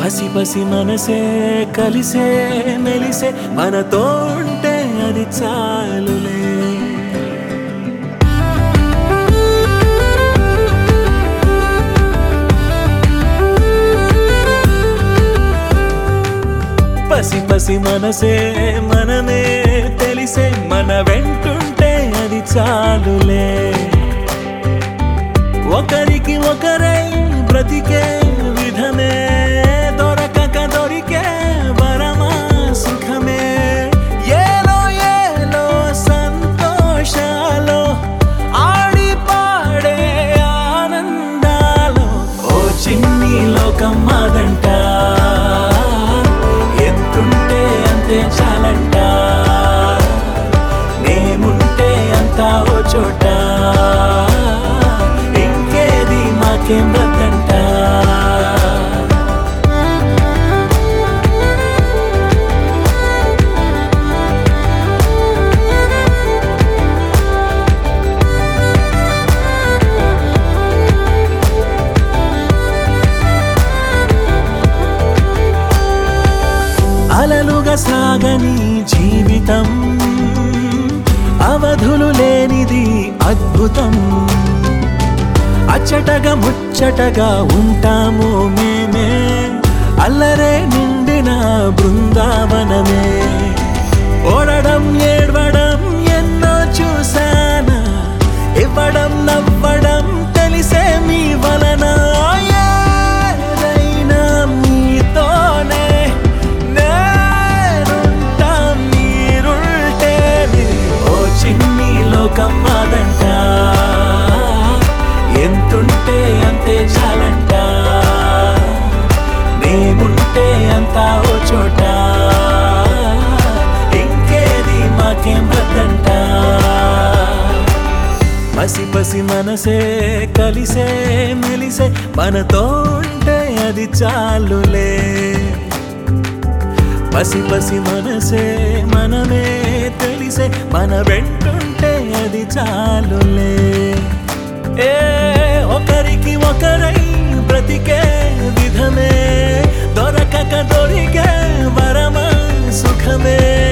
పసి పసి మనసే కలిసే మెలిసే మనతో ఉంటే అది చాలులే పసి పసి మనసే మనమే తెలిసే మన వెంటుంటే అది చాలులే ఒకరికి ఒకరై బ్రతికే విధమే దొరకక దొరికే వరమా సుఖమే ఏలో ఏలో సంతోషాలో ఆడి పాడే ఆనందాలో ఓ చిన్ని లోకం మాదంట ఎంతుంటే అంతే చాలంట నేముంటే అంతా ఓ చోట ఇంకేది మాకేం వద్దంట అలలుగా సాగని జీవితం అవధులు లేనిది అద్భుతం అచ్చటగా ముచ్చటగా ఉంటాము మేమే అల్లరే నిండిన బృందావనమే ఓడడం ఏడవడం ఎన్నో చూసానా ఇవ్వడం నవ్వడం తెలిసే మీ వలన ఏదైనా మీతోనే నేనుంటా మీరుంటేనే ఓ చిన్ని లోకం మాదంట ఎంతుంటే అంతే చాలంట మేముంటే అంతా ఓ చోట ఇంకేది మాకేం వద్దంట పసి పసి మనసే కలిసే మెలిసే మనతో ఉంటే అది చాలులే పసి పసి మనసే మనమే తెలిసే మన వెంటుంటే అది చాలులే ఏ ఒకరికి ఒకరై బ్రతికే విధమే దొరకక దొరికే వరమ సుఖమే